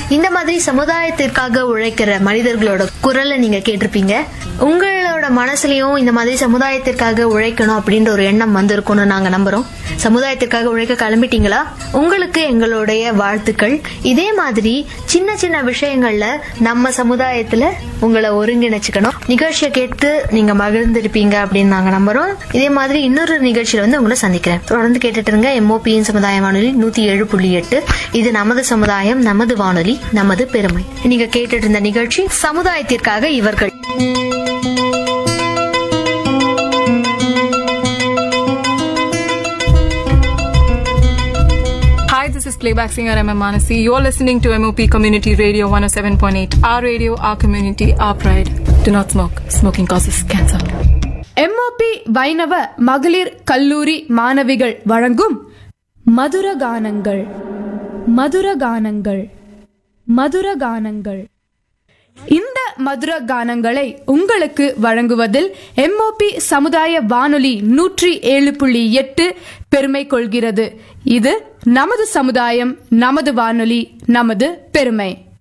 இந்த மாதிரி சமுதாயத்திற்காக உழைக்கிற மனிதர்களோட குரலை நீங்க கேட்டிருப்பீங்க உங்களோட மனசுலயும் இந்த மாதிரி சமுதாயத்திற்காக உழைக்கணும் அப்படின்ற ஒரு எண்ணம் வந்திருக்கும்னு நாங்க நம்புறோம் சமுதாயத்திற்காக உழைக்க கிளம்பிட்டீங்களா உங்களுக்கு எங்களுடைய வாழ்த்துக்கள் இதே மாதிரி சின்ன சின்ன விஷயங்கள்ல நம்ம சமுதாயத்துல உங்களை ஒருங்கிணைச்சுக்கணும் நிகழ்ச்சியை கேட்டு நீங்க மகிழ்ந்திருப்பீங்க அப்படின்னு நாங்க நம்புறோம் இதே மாதிரி இன்னொரு நிகழ்ச்சியில வந்து உங்களை சந்திக்கிறேன் தொடர்ந்து கேட்டுட்டு இருங்க எம்ஓபியின் சமுதாய வானொலி நூத்தி ஏழு புள்ளி எட்டு இது நமது சமுதாயம் நமது வானொலி நமது பெருமை நீங்க கேட்டுட்டு இருந்த நிகழ்ச்சி சமுதாயத்திற்காக இவர்கள் Hi, this is playback singer MM Manasi. You're listening to MOP Community Radio 107.8. Our radio, our community, our pride. Do not smoke. Smoking causes cancer. MOP வைணவ மகளிர் கல்லூரி மாணவிகள் வழங்கும் மதுர கானங்கள் மதுர கானங்கள் மதுர கானங்கள் இந்த மதுர கானங்களை உங்களுக்கு வழங்குவதில் எம்ஓபி சமுதாய வானொலி நூற்றி ஏழு புள்ளி எட்டு பெருமை கொள்கிறது இது நமது சமுதாயம் நமது வானொலி நமது பெருமை